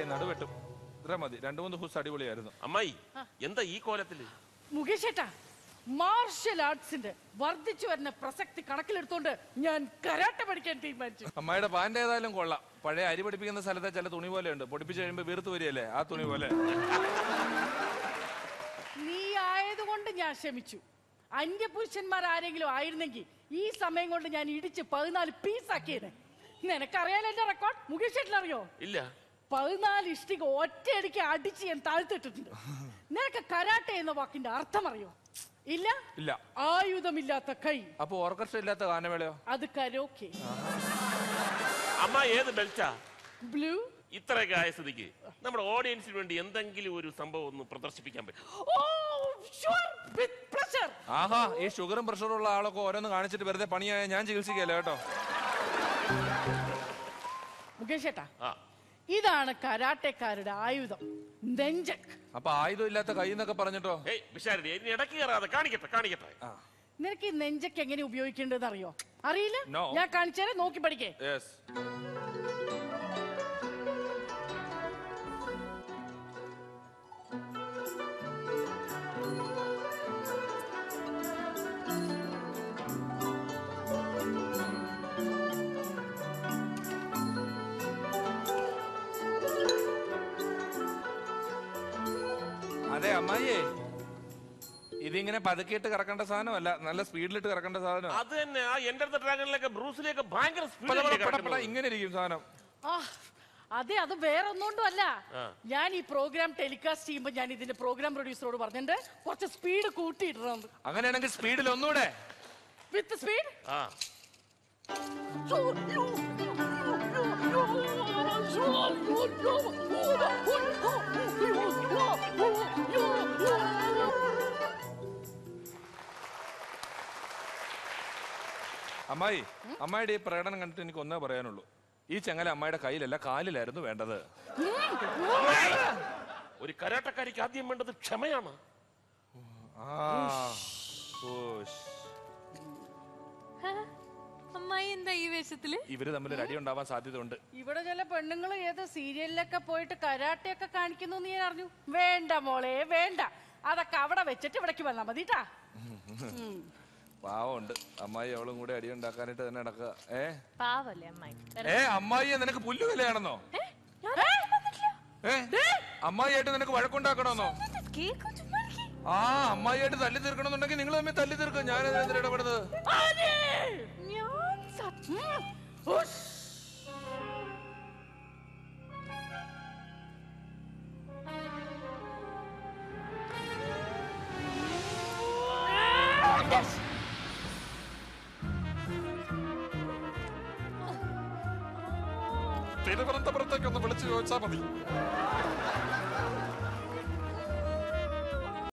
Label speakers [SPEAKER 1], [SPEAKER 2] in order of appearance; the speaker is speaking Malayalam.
[SPEAKER 1] ടയർഡായി നടുവെട്ടും ഇത്ര മതി രണ്ടു മൂന്ന് ഹുസ് അടിപൊളിയായിരുന്നു
[SPEAKER 2] അമ്മായി എന്താ ഈ കോലത്തില്
[SPEAKER 3] മുകേഷ് ഏട്ടാ മാർഷൽ ആർട്സിന്റെ വർദ്ധിച്ചു വരുന്ന പ്രസക്തി കണക്കിലെടുത്തോണ്ട് ഞാൻ കരാട്ട പഠിക്കാൻ തീരുമാനിച്ചു
[SPEAKER 1] അമ്മായിയുടെ പാന്റ് ഏതായാലും കൊള്ളാം പഴയ അരി പഠിപ്പിക്കുന്ന സ്ഥലത്തെ ചില തുണി പോലെ ഉണ്ട് പൊടിപ്പിച്ച് കഴിയുമ്പോൾ വീർത്ത് വരികയല്ലേ ആ തുണി പോലെ
[SPEAKER 3] നീ ആയതുകൊണ്ട് ഞാൻ ക്ഷമിച്ചു അന്യപുരുഷന്മാർ ആരെങ്കിലും ആയിരുന്നെങ്കിൽ ഈ സമയം കൊണ്ട് ഞാൻ ഇടിച്ച് പതിനാല് പീസാക്കിയത് നിനക്കറിയാലോ എന്റെ റെക്കോർഡ് മുകേഷ് ചേട്ടൻ അറിയോ
[SPEAKER 2] ഇല്ല
[SPEAKER 3] പതിനാല് ഇഷ്ടിക ഒറ്റയടിക്ക് അടിച്ച് ഞാൻ താഴ്ത്തിട്ടിട്ടുണ്ട് നിനക്ക് കരാട്ടെ എന്ന വാക്കിന്റെ അർത്ഥം അറിയോ ഇല്ല
[SPEAKER 1] ഇല്ല
[SPEAKER 3] ആയുധമില്ലാത്ത കൈ
[SPEAKER 1] അപ്പൊ ഓർക്കസ്ട്ര ഇല്ലാത്ത ഗാനമേളയോ
[SPEAKER 3] അത് കരോക്കെ
[SPEAKER 2] അമ്മ ഏത് ബെൽറ്റാ
[SPEAKER 3] ബ്ലൂ
[SPEAKER 2] ഇത്രയൊക്കെ ആയ സ്ഥിതിക്ക് നമ്മുടെ ഓഡിയൻസിന് വേണ്ടി എന്തെങ്കിലും ഒരു സംഭവം ഒന്ന് പ്രദർശിപ്പിക്കാൻ പറ്റും
[SPEAKER 3] ഓ ഷുവർ വിത്ത് പ്രഷർ
[SPEAKER 1] ആഹാ ഈ ഷുഗറും പ്രഷറും ഉള്ള ആളൊക്കെ ഓരോന്ന് കാണിച്ചിട്ട് വെറുതെ പണിയായ ഞാൻ ചികിത്സിക്കല്ലോ കേട്ടോ
[SPEAKER 3] മുകേഷ് ഏട്ടാ
[SPEAKER 2] ആ
[SPEAKER 3] ഇതാണ് കരാട്ടെക്കാരുടെ ആയുധം നെഞ്ചക്
[SPEAKER 1] അപ്പൊ ആയുധം ഇല്ലാത്ത കൈ എന്നൊക്കെ പറഞ്ഞിട്ടോ
[SPEAKER 2] ഏയ് വിശാരടി ഇനി ഇടയ്ക്ക് കയറാതെ കാണിക്കട്ടെ കാണിക്കട്ടെ
[SPEAKER 3] നിനക്ക് ഈ നെഞ്ചക്ക് എങ്ങനെ ഉപയോഗിക്കേണ്ടതെന്ന് അറിയോ അറിയില്ല
[SPEAKER 1] No.
[SPEAKER 3] ഞാൻ കാണിച്ചാലേ നോക്കി പഠിക്കേ
[SPEAKER 1] യെസ് അതെ അമ്മായിയേ ഇതിങ്ങനെ പതുക്കിയിട്ട് കറക്കേണ്ട സാധനമല്ല നല്ല സ്പീഡിലിട്ട് കറക്കേണ്ട സാധനം
[SPEAKER 2] അത് തന്നെ ആ എന്റെ അടുത്ത ഡ്രാഗണിലൊക്കെ ബ്രൂസിലേക്ക് ഭയങ്കര
[SPEAKER 1] പട, പട, പട, പട,
[SPEAKER 2] സ്പീഡ്
[SPEAKER 1] ഇങ്ങനെ ഇരിക്കും സാധനം
[SPEAKER 3] ആ അതെ അത് വേറെ ഒന്നുകൊണ്ടും അല്ല ഞാൻ ഈ പ്രോഗ്രാം ടെലികാസ്റ്റ് ചെയ്യുമ്പോൾ ഞാൻ ഇതിന്റെ പ്രോഗ്രാം പ്രൊഡ്യൂസറോട് പറഞ്ഞിട്ടുണ്ട് കുറച്ച് സ്പീഡ് കൂട്ടിയിടണം
[SPEAKER 1] അങ്ങനെയാണെങ്കിൽ സ്പീഡിൽ ഒന്നുകൂടെ
[SPEAKER 3] വിത്ത് സ്പീഡ്
[SPEAKER 2] ആ
[SPEAKER 1] അമ്മായി അമ്മായിയുടെ ഈ പ്രകടനം കണ്ടിട്ട് എനിക്ക് ഒന്നേ പറയാനുള്ളൂ ഈ ചെങ്ങല അമ്മായിയുടെ കയ്യിലല്ല കാലിലായിരുന്നു വേണ്ടത്
[SPEAKER 2] ഒരു കരാട്ടക്കാരിക്ക് ആദ്യം വേണ്ടത് ക്ഷമയാണ്
[SPEAKER 1] ആ ഓഷ്.
[SPEAKER 4] അമ്മായി എന്താ ഈ വേഷത്തില്
[SPEAKER 1] ഇവര് തമ്മിൽ ഒരു അടി ഉണ്ടാവാൻ സാധ്യതയുണ്ട്
[SPEAKER 3] ഇവിടെ ചില പെണ്ണുങ്ങൾ ഏത് സീരിയലിലൊക്കെ പോയിട്ട് കരാട്ടയൊക്കെ കാണിക്കുന്നു എന്ന് ഞാൻ അറിഞ്ഞു വേണ്ട മോളെ വേണ്ട അതൊക്കെ അവിടെ വെച്ചിട്ട് ഇവിടേക്ക് വന്നാ മതിട്ടാ
[SPEAKER 1] പാവമുണ്ട് അമ്മായി അവളും കൂടെ അടി ഉണ്ടാക്കാനായിട്ട് തന്നെ നടക്കുക ഏ
[SPEAKER 4] പാവല്ലേ അമ്മായി
[SPEAKER 1] ഏ അമ്മായി നിനക്ക് പുല്ല് വിലയാണെന്നോ ഏ അമ്മായിയായിട്ട് നിനക്ക് വഴക്കുണ്ടാക്കണമെന്നോ
[SPEAKER 4] കേക്കും ചുമ്മാ ഇരിക്ക്.
[SPEAKER 1] ആ അമ്മായിയായിട്ട് തല്ലി തീർക്കണമെന്നുണ്ടെങ്കിൽ നിങ്ങൾ തമ്മിൽ തല്ലി തീർക്കും ഞാൻ എന്തിനാ ഇടപെടുന്നത്
[SPEAKER 4] ഞാൻ സത്യം
[SPEAKER 1] തിരുവനന്തപുരത്തേക്ക് ഒന്ന് വിളിച്ചു ചോദിച്ചാൽ മതി